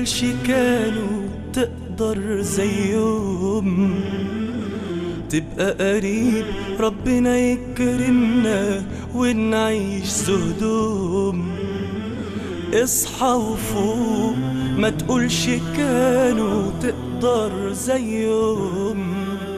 تقولش كانوا تقدر زيهم تبقى قريب ربنا يكرمنا ونعيش سهدوم اصحى وفوق ما تقولش كانوا تقدر زيهم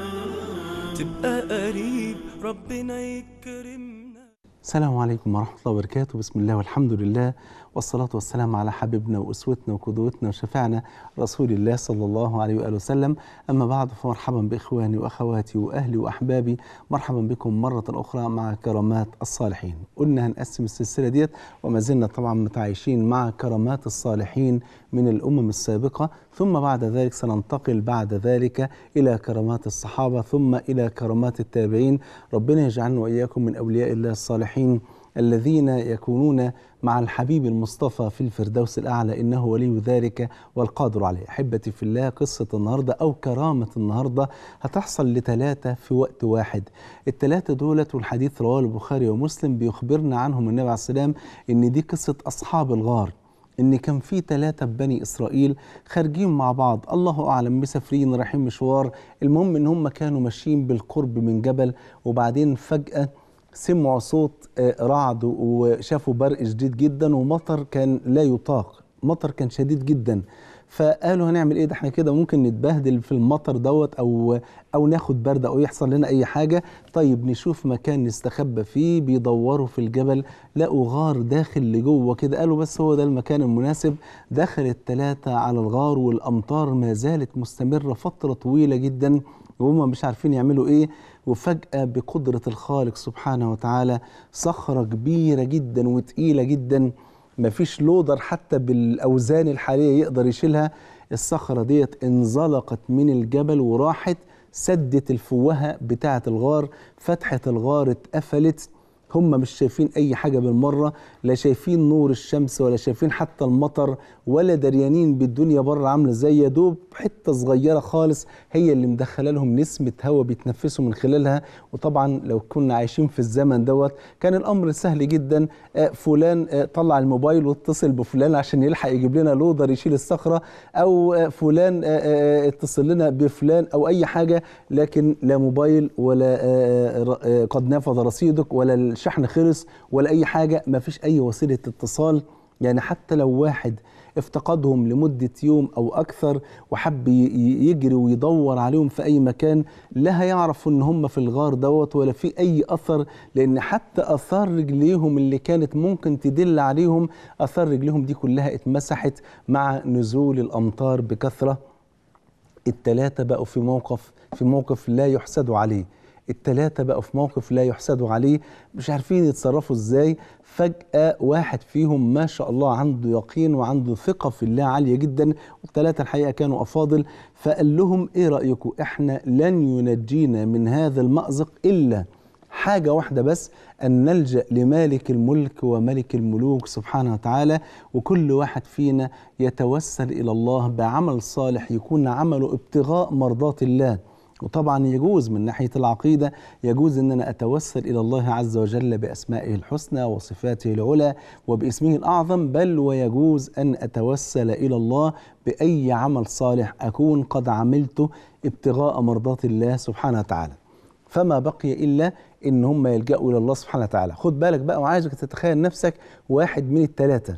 تبقى قريب ربنا يكرمنا السلام عليكم ورحمة الله وبركاته بسم الله والحمد لله والصلاة والسلام على حبيبنا وأسوتنا وقدوتنا وشفعنا رسول الله صلى الله عليه وآله وسلم أما بعد فمرحبا بإخواني وأخواتي وأهلي وأحبابي مرحبا بكم مرة أخرى مع كرامات الصالحين قلنا هنقسم السلسلة ديت وما زلنا طبعا متعايشين مع كرامات الصالحين من الأمم السابقة ثم بعد ذلك سننتقل بعد ذلك إلى كرامات الصحابة ثم إلى كرامات التابعين ربنا يجعلنا وإياكم من أولياء الله الصالحين الذين يكونون مع الحبيب المصطفى في الفردوس الأعلى إنه ولي ذلك والقادر عليه أحبتي في الله قصة النهاردة أو كرامة النهاردة هتحصل لثلاثة في وقت واحد الثلاثة دولت والحديث رواه البخاري ومسلم بيخبرنا عنهم النبي عليه السلام إن دي قصة أصحاب الغار ان كان في ثلاثه بني اسرائيل خارجين مع بعض الله اعلم مسافرين رايحين مشوار المهم ان هم كانوا ماشيين بالقرب من جبل وبعدين فجاه سمعوا صوت آه، رعد وشافوا برق شديد جدا ومطر كان لا يطاق مطر كان شديد جدا فقالوا هنعمل ايه ده احنا كده ممكن نتبهدل في المطر دوت او او ناخد برد او يحصل لنا اي حاجه طيب نشوف مكان نستخبى فيه بيدوروا في الجبل لقوا غار داخل لجوه كده قالوا بس هو ده المكان المناسب دخل الثلاثه على الغار والامطار ما زالت مستمره فتره طويله جدا وهم مش عارفين يعملوا ايه وفجأة بقدرة الخالق سبحانه وتعالى صخرة كبيرة جدا وتقيلة جدا مفيش لودر حتى بالأوزان الحالية يقدر يشيلها الصخرة ديت انزلقت من الجبل وراحت سدت الفوهة بتاعة الغار فتحة الغار اتقفلت هم مش شايفين اي حاجه بالمره لا شايفين نور الشمس ولا شايفين حتى المطر ولا دريانين بالدنيا بره عامله زي يا دوب حته صغيره خالص هي اللي مدخله لهم نسمه هواء بيتنفسوا من خلالها وطبعا لو كنا عايشين في الزمن دوت كان الامر سهل جدا آه، فلان آه، طلع الموبايل واتصل بفلان عشان يلحق يجيب لنا لودر يشيل الصخره او آه، فلان آه، آه، اتصل لنا بفلان او اي حاجه لكن لا موبايل ولا آه، ر- آه، قد نفذ رصيدك ولا الشحن خلص ولا اي حاجه ما فيش اي وسيله اتصال يعني حتى لو واحد افتقدهم لمدة يوم أو أكثر وحب ي- ي- يجري ويدور عليهم في أي مكان لا هيعرفوا إن هم في الغار دوت ولا في أي أثر لأن حتى أثار رجليهم اللي كانت ممكن تدل عليهم أثار رجليهم دي كلها اتمسحت مع نزول الأمطار بكثرة التلاتة بقوا في موقف في موقف لا يحسدوا عليه التلاتة بقوا في موقف لا يحسدوا عليه مش عارفين يتصرفوا ازاي فجأة واحد فيهم ما شاء الله عنده يقين وعنده ثقة في الله عالية جدا والتلاتة الحقيقة كانوا أفاضل فقال لهم ايه رأيكم احنا لن ينجينا من هذا المأزق إلا حاجة واحدة بس أن نلجأ لمالك الملك وملك الملوك سبحانه وتعالى وكل واحد فينا يتوسل إلى الله بعمل صالح يكون عمله ابتغاء مرضات الله وطبعا يجوز من ناحية العقيدة يجوز أن أنا أتوسل إلى الله عز وجل بأسمائه الحسنى وصفاته العلى وباسمه الأعظم بل ويجوز أن أتوسل إلى الله بأي عمل صالح أكون قد عملته ابتغاء مرضات الله سبحانه وتعالى فما بقي الا ان هم يلجأوا الى الله سبحانه وتعالى خد بالك بقى وعايزك تتخيل نفسك واحد من الثلاثه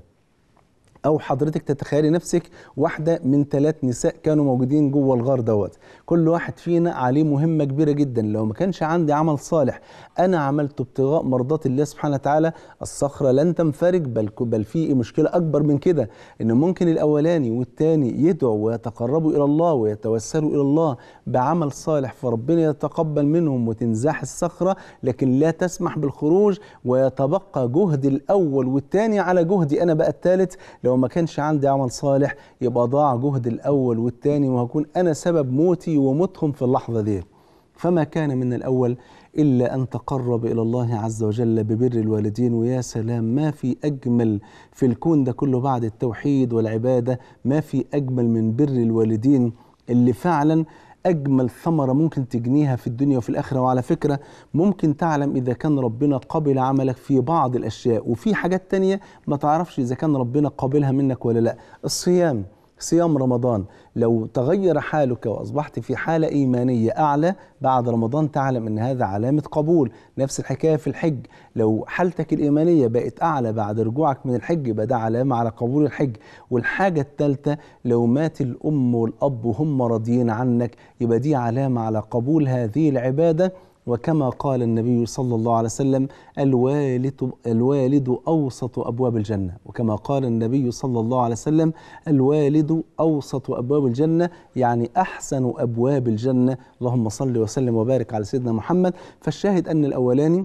او حضرتك تتخيلي نفسك واحده من ثلاث نساء كانوا موجودين جوه الغار دوت كل واحد فينا عليه مهمه كبيره جدا لو ما كانش عندي عمل صالح انا عملته ابتغاء مرضات الله سبحانه وتعالى الصخره لن تنفرج بل بل في مشكله اكبر من كده ان ممكن الاولاني والثاني يدعوا ويتقربوا الى الله ويتوسلوا الى الله بعمل صالح فربنا يتقبل منهم وتنزاح الصخره لكن لا تسمح بالخروج ويتبقى جهد الاول والثاني على جهدي انا بقى الثالث لو ما كانش عندي عمل صالح يبقى ضاع جهد الاول والثاني وهكون انا سبب موتي وموتهم في اللحظه دي فما كان من الاول الا ان تقرب الى الله عز وجل ببر الوالدين ويا سلام ما في اجمل في الكون ده كله بعد التوحيد والعباده ما في اجمل من بر الوالدين اللي فعلا اجمل ثمره ممكن تجنيها في الدنيا وفي الاخره وعلى فكره ممكن تعلم اذا كان ربنا قبل عملك في بعض الاشياء وفي حاجات تانية ما تعرفش اذا كان ربنا قابلها منك ولا لا الصيام صيام رمضان لو تغير حالك واصبحت في حاله ايمانيه اعلى بعد رمضان تعلم ان هذا علامه قبول نفس الحكايه في الحج لو حالتك الايمانيه بقت اعلى بعد رجوعك من الحج يبقى ده علامه على قبول الحج والحاجه الثالثه لو مات الام والاب وهم راضيين عنك يبقى دي علامه على قبول هذه العباده وكما قال النبي صلى الله عليه وسلم الوالد الوالد اوسط ابواب الجنه وكما قال النبي صلى الله عليه وسلم الوالد اوسط ابواب الجنه يعني احسن ابواب الجنه اللهم صل وسلم وبارك على سيدنا محمد فالشاهد ان الاولاني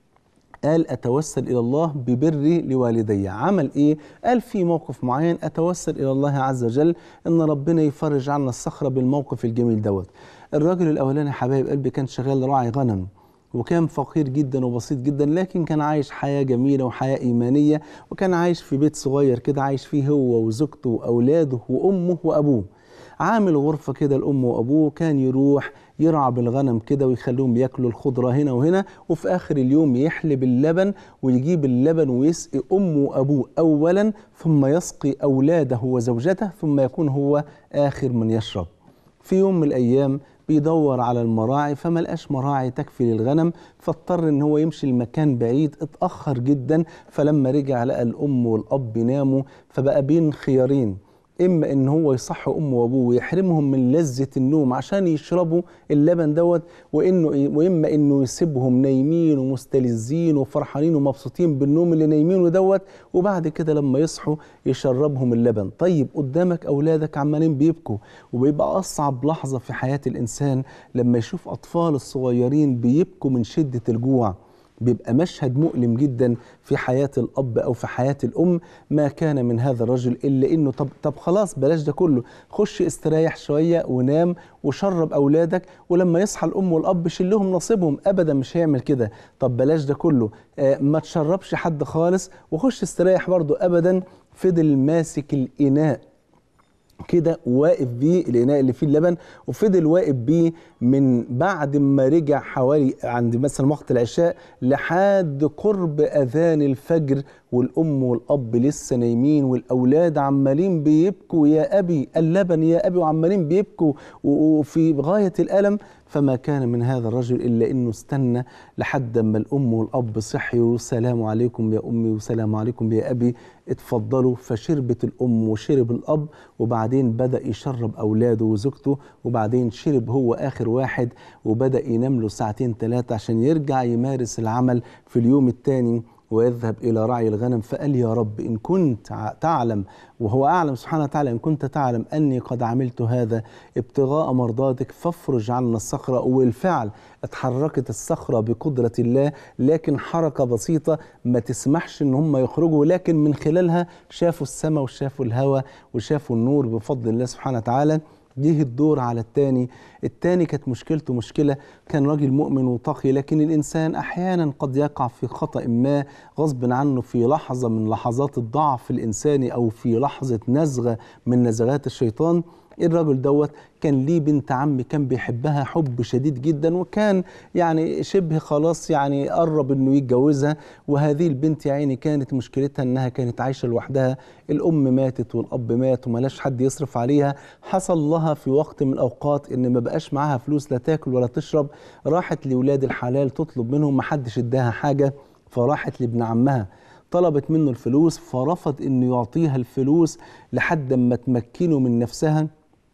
قال اتوسل الى الله ببري لوالدي عمل ايه قال في موقف معين اتوسل الى الله عز وجل ان ربنا يفرج عنا الصخره بالموقف الجميل دوت الراجل الاولاني حبايب قلبي كان شغال راعي غنم وكان فقير جدا وبسيط جدا لكن كان عايش حياة جميلة وحياة إيمانية وكان عايش في بيت صغير كده عايش فيه هو وزوجته وأولاده وأمه وأبوه عامل غرفة كده لأمه وأبوه كان يروح يرعى بالغنم كده ويخليهم ياكلوا الخضرة هنا وهنا وفي آخر اليوم يحلب اللبن ويجيب اللبن ويسقي أمه وأبوه أولا ثم يسقي أولاده وزوجته ثم يكون هو آخر من يشرب في يوم من الأيام بيدور على المراعي فما لقاش مراعي تكفي للغنم فاضطر ان هو يمشي المكان بعيد اتاخر جدا فلما رجع لقى الام والاب ناموا فبقى بين خيارين اما ان هو يصح امه وابوه ويحرمهم من لذه النوم عشان يشربوا اللبن دوت وانه واما انه يسيبهم نايمين ومستلذين وفرحانين ومبسوطين بالنوم اللي نايمينه دوت وبعد كده لما يصحوا يشربهم اللبن طيب قدامك اولادك عمالين بيبكوا وبيبقى اصعب لحظه في حياه الانسان لما يشوف اطفال الصغيرين بيبكوا من شده الجوع بيبقى مشهد مؤلم جدا في حياة الأب أو في حياة الأم ما كان من هذا الرجل إلا إنه طب, طب خلاص بلاش ده كله خش استريح شوية ونام وشرب أولادك ولما يصحى الأم والأب شلهم نصيبهم أبدا مش هيعمل كده طب بلاش ده كله آه ما تشربش حد خالص وخش استريح برضه أبدا فضل ماسك الإناء كده واقف بيه الاناء اللي فيه اللبن وفضل واقف بيه من بعد ما رجع حوالي عند مثلا وقت العشاء لحد قرب اذان الفجر والام والاب لسه نايمين والاولاد عمالين بيبكوا يا ابي اللبن يا ابي وعمالين بيبكوا وفي غايه الالم فما كان من هذا الرجل الا انه استنى لحد ما الام والاب صحيوا سلام عليكم يا امي وسلام عليكم يا ابي اتفضلوا فشربت الام وشرب الاب وبعدين بدا يشرب اولاده وزوجته وبعدين شرب هو اخر واحد وبدا ينام له ساعتين ثلاثه عشان يرجع يمارس العمل في اليوم الثاني ويذهب إلى رعي الغنم فقال يا رب إن كنت تعلم وهو أعلم سبحانه وتعالى إن كنت تعلم أني قد عملت هذا ابتغاء مرضاتك فافرج عنا الصخرة وبالفعل اتحركت الصخرة بقدرة الله لكن حركة بسيطة ما تسمحش إن هم يخرجوا لكن من خلالها شافوا السماء وشافوا الهواء وشافوا النور بفضل الله سبحانه وتعالى جه الدور على التاني التاني كانت مشكلته مشكلة كان راجل مؤمن وتقي لكن الإنسان أحيانا قد يقع في خطأ ما غصب عنه في لحظة من لحظات الضعف الإنساني أو في لحظة نزغة من نزغات الشيطان الراجل دوت كان ليه بنت عم كان بيحبها حب شديد جدا وكان يعني شبه خلاص يعني قرب انه يتجوزها وهذه البنت يا عيني كانت مشكلتها انها كانت عايشه لوحدها الام ماتت والاب مات وملاش حد يصرف عليها حصل لها في وقت من الاوقات ان ما بقاش معاها فلوس لا تاكل ولا تشرب راحت لولاد الحلال تطلب منهم ما حدش اداها حاجه فراحت لابن عمها طلبت منه الفلوس فرفض انه يعطيها الفلوس لحد ما تمكنه من نفسها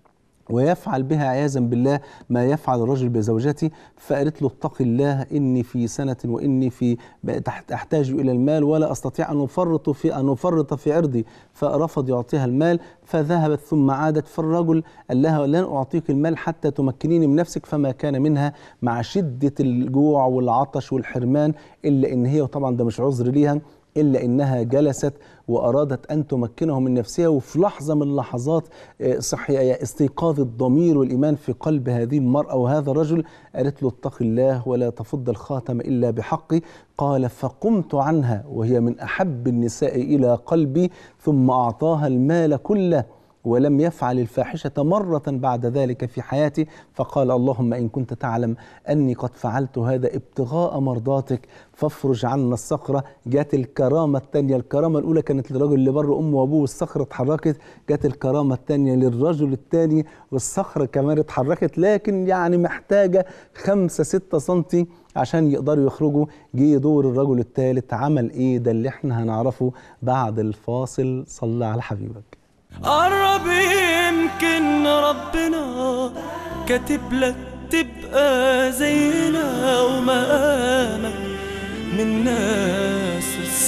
ويفعل بها عياذا بالله ما يفعل الرجل بزوجته فقالت له اتق الله اني في سنه واني في احتاج الى المال ولا استطيع ان افرط في ان افرط في عرضي فرفض يعطيها المال فذهبت ثم عادت فالرجل قال لها لن اعطيك المال حتى تمكنيني من نفسك فما كان منها مع شده الجوع والعطش والحرمان الا ان هي وطبعا ده مش عذر ليها إلا إنها جلست وأرادت أن تمكنه من نفسها وفي لحظة من لحظات صحي استيقاظ الضمير والإيمان في قلب هذه المرأة وهذا الرجل قالت له اتق الله ولا تفض الخاتم إلا بحقي قال فقمت عنها وهي من أحب النساء إلى قلبي ثم أعطاها المال كله ولم يفعل الفاحشة مرة بعد ذلك في حياته فقال اللهم إن كنت تعلم أني قد فعلت هذا ابتغاء مرضاتك فافرج عنا الصخرة جات الكرامة الثانية الكرامة الأولى كانت للرجل اللي بر أمه وأبوه والصخرة اتحركت جات الكرامة الثانية للرجل الثاني والصخرة كمان اتحركت لكن يعني محتاجة خمسة ستة سنتي عشان يقدروا يخرجوا جه دور الرجل الثالث عمل ايه ده اللي احنا هنعرفه بعد الفاصل صلى على حبيبك قرب يمكن ربنا كاتب لك تبقى زينا ومقامك من ناس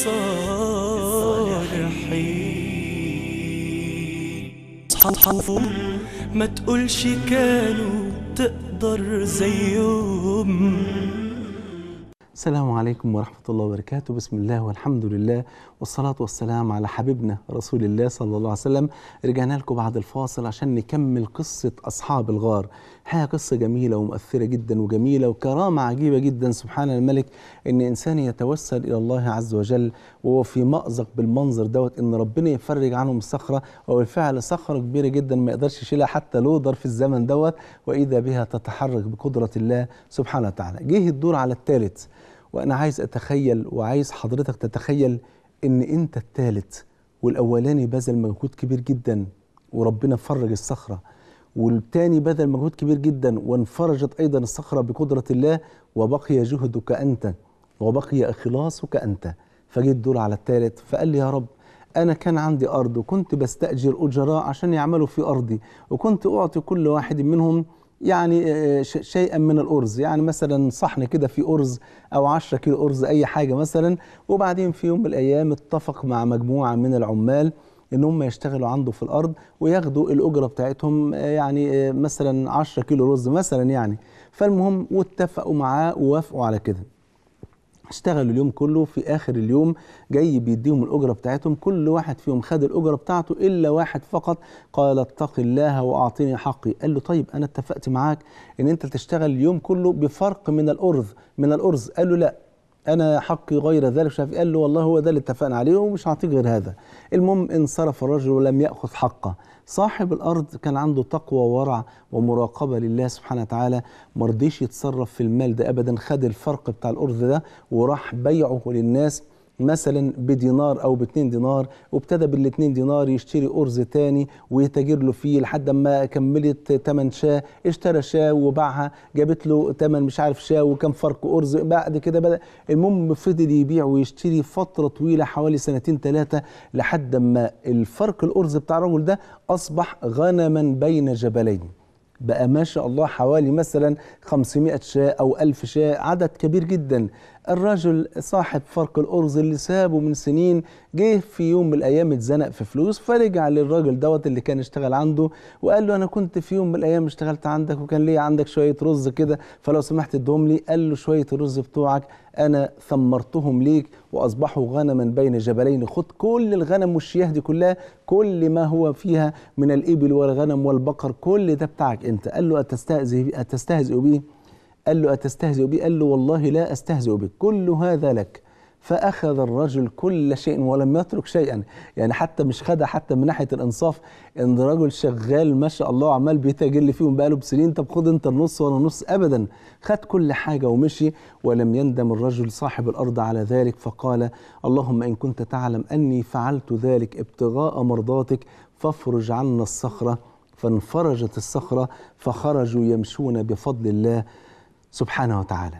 الصالحين صحفهم ما تقولش كانوا تقدر زيهم السلام عليكم ورحمة الله وبركاته بسم الله والحمد لله والصلاة والسلام على حبيبنا رسول الله صلى الله عليه وسلم رجعنا لكم بعد الفاصل عشان نكمل قصة أصحاب الغار حقيقة قصة جميلة ومؤثرة جدا وجميلة وكرامة عجيبة جدا سبحان الملك إن إنسان يتوسل إلى الله عز وجل وهو في مأزق بالمنظر دوت إن ربنا يفرج عنهم الصخرة وبالفعل صخرة كبيرة جدا ما يقدرش يشيلها حتى لودر في الزمن دوت وإذا بها تتحرك بقدرة الله سبحانه وتعالى جه الدور على الثالث وانا عايز اتخيل وعايز حضرتك تتخيل ان انت الثالث والاولاني بذل مجهود كبير جدا وربنا فرج الصخره والتاني بذل مجهود كبير جدا وانفرجت ايضا الصخره بقدره الله وبقي جهدك انت وبقي اخلاصك انت فجيت دور على الثالث فقال لي يا رب انا كان عندي ارض وكنت بستاجر اجراء عشان يعملوا في ارضي وكنت اعطي كل واحد منهم يعني شيئا من الأرز يعني مثلا صحن كده في أرز أو 10 كيلو أرز أي حاجة مثلا وبعدين في يوم من الأيام اتفق مع مجموعة من العمال ان هم يشتغلوا عنده في الارض وياخدوا الاجره بتاعتهم يعني مثلا 10 كيلو رز مثلا يعني فالمهم واتفقوا معاه ووافقوا على كده اشتغلوا اليوم كله في اخر اليوم جاي بيديهم الاجره بتاعتهم كل واحد فيهم خد الاجره بتاعته الا واحد فقط قال اتق الله واعطني حقي قال له طيب انا اتفقت معاك ان انت تشتغل اليوم كله بفرق من الارز من الارز قال له لا انا حقي غير ذلك مش عارف قال له والله هو ده اللي اتفقنا عليه ومش هعطيك غير هذا المهم انصرف الرجل ولم ياخذ حقه صاحب الارض كان عنده تقوى وورع ومراقبه لله سبحانه وتعالى ما رضيش يتصرف في المال ده ابدا خد الفرق بتاع الارز ده وراح بيعه للناس مثلا بدينار او باتنين دينار وابتدى بالاتنين دينار يشتري ارز تاني ويتاجر له فيه لحد ما كملت تمن شاه اشترى شاه وباعها جابت له تمن مش عارف شاه وكم فرق ارز بعد كده بدا المهم فضل يبيع ويشتري فتره طويله حوالي سنتين ثلاثه لحد ما الفرق الارز بتاع الرجل ده اصبح غنما بين جبلين بقى ما شاء الله حوالي مثلا 500 شاة أو 1000 شاة عدد كبير جدا الرجل صاحب فرق الأرز اللي سابه من سنين جه في يوم من الأيام اتزنق في فلوس فرجع للراجل دوت اللي كان اشتغل عنده وقال له أنا كنت في يوم من الأيام اشتغلت عندك وكان ليا عندك شوية رز كده فلو سمحت ادهم لي قال له شوية الرز بتوعك أنا ثمرتهم ليك وأصبحوا غنما بين جبلين خد كل الغنم والشياه دي كلها كل ما هو فيها من الإبل والغنم والبقر كل ده بتاعك أنت قال له أتستهزئ أتستهزئ بيه قال له أتستهزئ بي؟ قال له والله لا أستهزئ بك كل هذا لك فأخذ الرجل كل شيء ولم يترك شيئا يعني حتى مش خدها حتى من ناحية الإنصاف إن رجل شغال ما شاء الله عمال بيتاجر لي فيهم بقاله بسنين طب خد أنت النص وأنا النص أبدا خد كل حاجة ومشي ولم يندم الرجل صاحب الأرض على ذلك فقال اللهم إن كنت تعلم أني فعلت ذلك ابتغاء مرضاتك فافرج عنا الصخرة فانفرجت الصخرة فخرجوا يمشون بفضل الله سبحانه وتعالى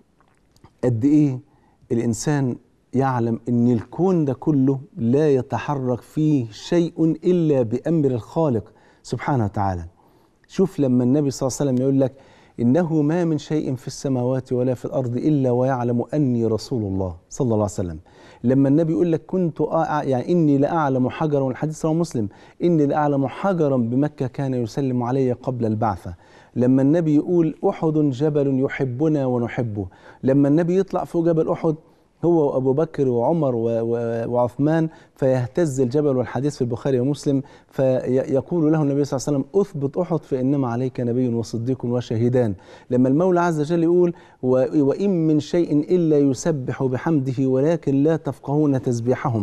قد ايه الانسان يعلم ان الكون ده كله لا يتحرك فيه شيء الا بامر الخالق سبحانه وتعالى شوف لما النبي صلى الله عليه وسلم يقول لك انه ما من شيء في السماوات ولا في الارض الا ويعلم اني رسول الله صلى الله عليه وسلم لما النبي يقول لك كنت أع... يعني اني لاعلم حجرا والحديث رواه مسلم اني لاعلم حجرا بمكه كان يسلم علي قبل البعثه لما النبي يقول احد جبل يحبنا ونحبه لما النبي يطلع فوق جبل احد هو وابو بكر وعمر و... و... وعثمان فيهتز الجبل والحديث في البخاري ومسلم فيقول له النبي صلى الله عليه وسلم اثبت احد فانما عليك نبي وصديق وشهيدان لما المولى عز وجل يقول و... وان من شيء الا يسبح بحمده ولكن لا تفقهون تسبيحهم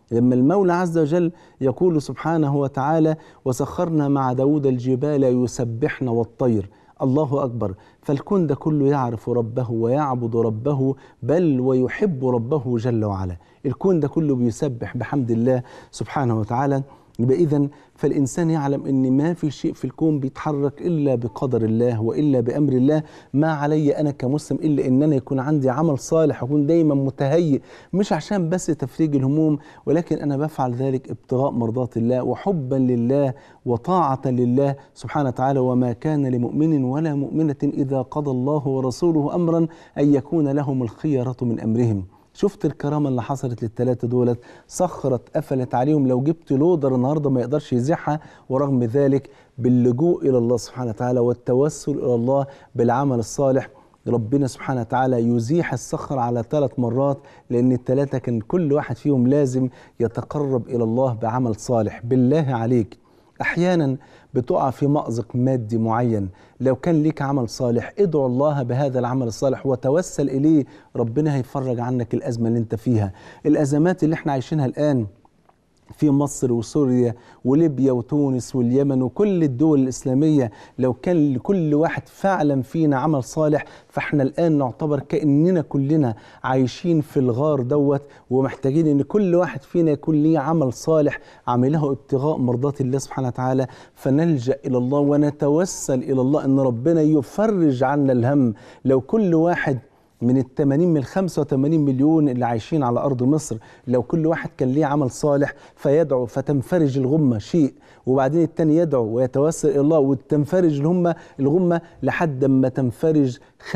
لما المولى عز وجل يقول سبحانه وتعالى وسخرنا مع داود الجبال يسبحن والطير الله أكبر فالكون ده كله يعرف ربه ويعبد ربه بل ويحب ربه جل وعلا الكون ده كله بيسبح بحمد الله سبحانه وتعالى يبقى إذا فالإنسان يعلم أن ما في شيء في الكون بيتحرك إلا بقدر الله وإلا بأمر الله ما علي أنا كمسلم إلا أن أنا يكون عندي عمل صالح أكون دايما متهيئ مش عشان بس تفريج الهموم ولكن أنا بفعل ذلك ابتغاء مرضات الله وحبا لله وطاعة لله سبحانه وتعالى وما كان لمؤمن ولا مؤمنة إذا قضى الله ورسوله أمرا أن يكون لهم الخيرة من أمرهم شفت الكرامة اللي حصلت للثلاثة دولت سخرت قفلت عليهم لو جبت لودر النهاردة ما يقدرش يزيحها ورغم ذلك باللجوء إلى الله سبحانه وتعالى والتوسل إلى الله بالعمل الصالح ربنا سبحانه وتعالى يزيح الصخر على ثلاث مرات لأن الثلاثة كان كل واحد فيهم لازم يتقرب إلى الله بعمل صالح بالله عليك احيانا بتقع في مأزق مادي معين لو كان ليك عمل صالح ادعو الله بهذا العمل الصالح وتوسل اليه ربنا هيفرج عنك الازمه اللي انت فيها الازمات اللي احنا عايشينها الان في مصر وسوريا وليبيا وتونس واليمن وكل الدول الإسلامية لو كان لكل واحد فعلا فينا عمل صالح فاحنا الآن نعتبر كأننا كلنا عايشين في الغار دوت ومحتاجين ان كل واحد فينا يكون ليه عمل صالح عمله ابتغاء مرضات الله سبحانه وتعالى فنلجأ إلى الله ونتوسل إلى الله ان ربنا يفرج عنا الهم لو كل واحد من ال 80 من ال 85 مليون اللي عايشين على ارض مصر لو كل واحد كان ليه عمل صالح فيدعو فتنفرج الغمه شيء وبعدين التاني يدعو ويتوسل الى الله وتنفرج الهمه الغمه لحد ما تنفرج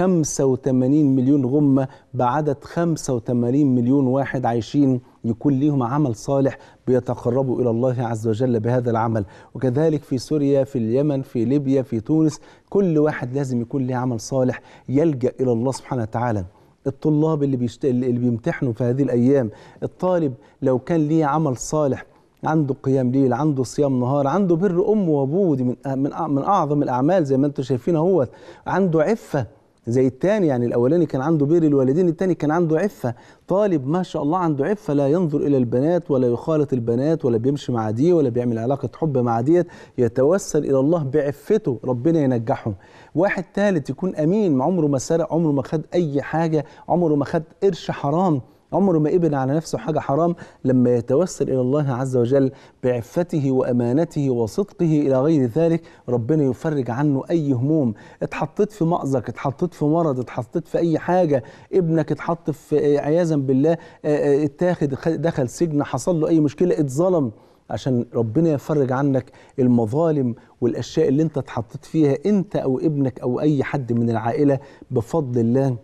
85 مليون غمه بعدد 85 مليون واحد عايشين يكون ليهم عمل صالح بيتقربوا الى الله عز وجل بهذا العمل وكذلك في سوريا في اليمن في ليبيا في تونس كل واحد لازم يكون له عمل صالح يلجا الى الله سبحانه وتعالى الطلاب اللي بيشت... اللي بيمتحنوا في هذه الايام الطالب لو كان ليه عمل صالح عنده قيام ليل عنده صيام نهار عنده بر امه وابوه دي من من من اعظم الاعمال زي ما انتم شايفين اهوت عنده عفه زي التاني يعني الاولاني كان عنده بر الوالدين التاني كان عنده عفه طالب ما شاء الله عنده عفه لا ينظر الى البنات ولا يخالط البنات ولا بيمشي مع دي ولا بيعمل علاقه حب مع ديت يتوسل الى الله بعفته ربنا ينجحه واحد ثالث يكون امين عمره ما سرق عمره ما خد اي حاجه عمره ما خد قرش حرام عمره ما ابن على نفسه حاجة حرام لما يتوسل إلى الله عز وجل بعفته وأمانته وصدقه إلى غير ذلك ربنا يفرج عنه أي هموم اتحطيت في مأزق اتحطيت في مرض اتحطيت في أي حاجة ابنك اتحط في عياذا بالله اتاخد دخل سجن حصل له أي مشكلة اتظلم عشان ربنا يفرج عنك المظالم والأشياء اللي انت اتحطيت فيها انت أو ابنك أو أي حد من العائلة بفضل الله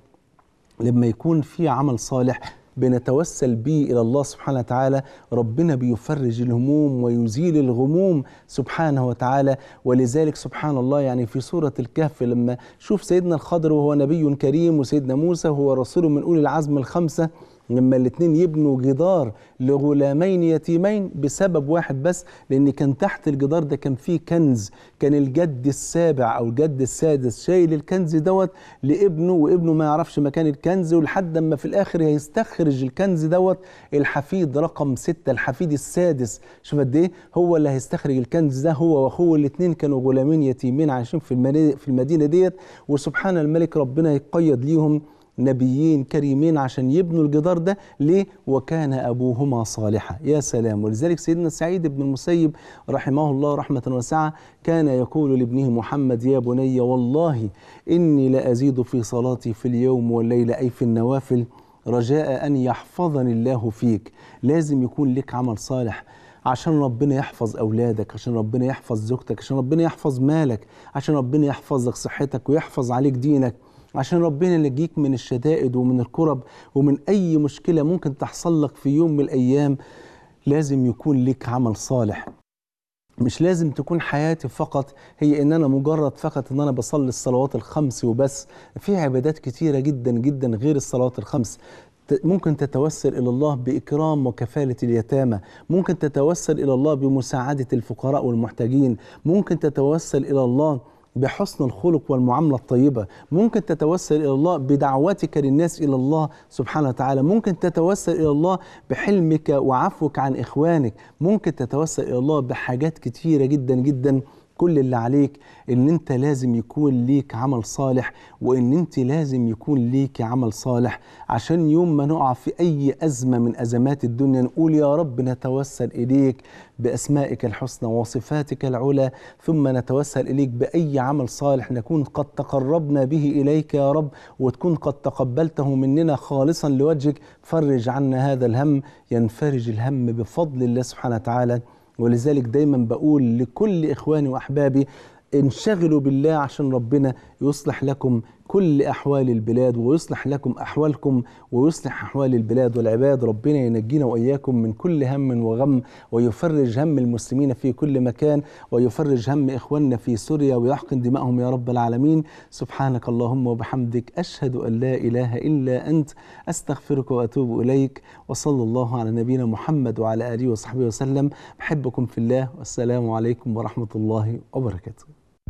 لما يكون في عمل صالح بنتوسل به الى الله سبحانه وتعالى ربنا بيفرج الهموم ويزيل الغموم سبحانه وتعالى ولذلك سبحان الله يعني في سوره الكهف لما شوف سيدنا الخضر وهو نبي كريم وسيدنا موسى هو رسول من اولي العزم الخمسه لما الاثنين يبنوا جدار لغلامين يتيمين بسبب واحد بس لان كان تحت الجدار ده كان فيه كنز كان الجد السابع او الجد السادس شايل الكنز دوت لابنه وابنه ما يعرفش مكان الكنز ولحد ما في الاخر هيستخرج الكنز دوت الحفيد رقم ستة الحفيد السادس شوف قد ايه هو اللي هيستخرج الكنز ده هو واخوه الاثنين كانوا غلامين يتيمين عايشين في في المدينه ديت وسبحان الملك ربنا يقيد ليهم نبيين كريمين عشان يبنوا الجدار ده ليه وكان ابوهما صالحا يا سلام ولذلك سيدنا سعيد بن المسيب رحمه الله رحمه واسعه كان يقول لابنه محمد يا بني والله اني لازيد في صلاتي في اليوم والليل اي في النوافل رجاء ان يحفظني الله فيك لازم يكون لك عمل صالح عشان ربنا يحفظ اولادك عشان ربنا يحفظ زوجتك عشان ربنا يحفظ مالك عشان ربنا يحفظ لك صحتك ويحفظ عليك دينك عشان ربنا ينجيك من الشدائد ومن الكرب ومن اي مشكله ممكن تحصل لك في يوم من الايام لازم يكون لك عمل صالح مش لازم تكون حياتي فقط هي ان انا مجرد فقط ان انا بصلي الصلوات الخمس وبس في عبادات كتيره جدا جدا غير الصلوات الخمس ممكن تتوسل الى الله باكرام وكفاله اليتامى ممكن تتوسل الى الله بمساعده الفقراء والمحتاجين ممكن تتوسل الى الله بحسن الخلق والمعاملة الطيبة ممكن تتوسل إلى الله بدعوتك للناس إلى الله سبحانه وتعالى ممكن تتوسل إلى الله بحلمك وعفوك عن إخوانك ممكن تتوسل إلى الله بحاجات كتيرة جدا جدا كل اللي عليك ان انت لازم يكون ليك عمل صالح وان انت لازم يكون ليك عمل صالح عشان يوم ما نقع في اي ازمه من ازمات الدنيا نقول يا رب نتوسل اليك باسمائك الحسنى وصفاتك العلى ثم نتوسل اليك باي عمل صالح نكون قد تقربنا به اليك يا رب وتكون قد تقبلته مننا خالصا لوجهك فرج عنا هذا الهم ينفرج الهم بفضل الله سبحانه وتعالى ولذلك دايما بقول لكل اخواني واحبابي انشغلوا بالله عشان ربنا يصلح لكم كل احوال البلاد ويصلح لكم احوالكم ويصلح احوال البلاد والعباد ربنا ينجينا واياكم من كل هم وغم ويفرج هم المسلمين في كل مكان ويفرج هم اخواننا في سوريا ويحقن دماءهم يا رب العالمين سبحانك اللهم وبحمدك اشهد ان لا اله الا انت استغفرك واتوب اليك وصلى الله على نبينا محمد وعلى اله وصحبه وسلم بحبكم في الله والسلام عليكم ورحمه الله وبركاته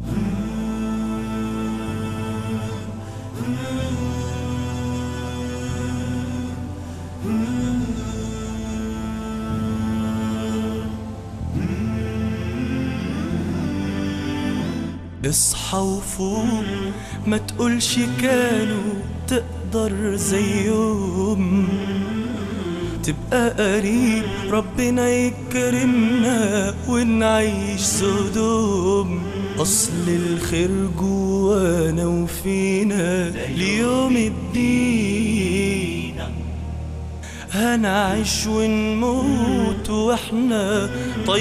اصحى وفوق ما تقولش كانوا تقدر زيهم تبقى قريب ربنا يكرمنا ونعيش سدوم أصل الخير جوانا وفينا ليوم الدين هنعيش ونموت واحنا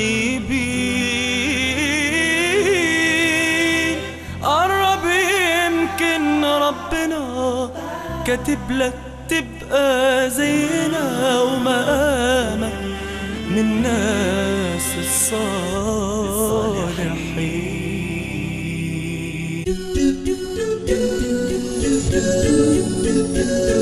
طيبين قرب يمكن ربنا كاتب لك تبقى زينا ومقامك من الناس الصالحين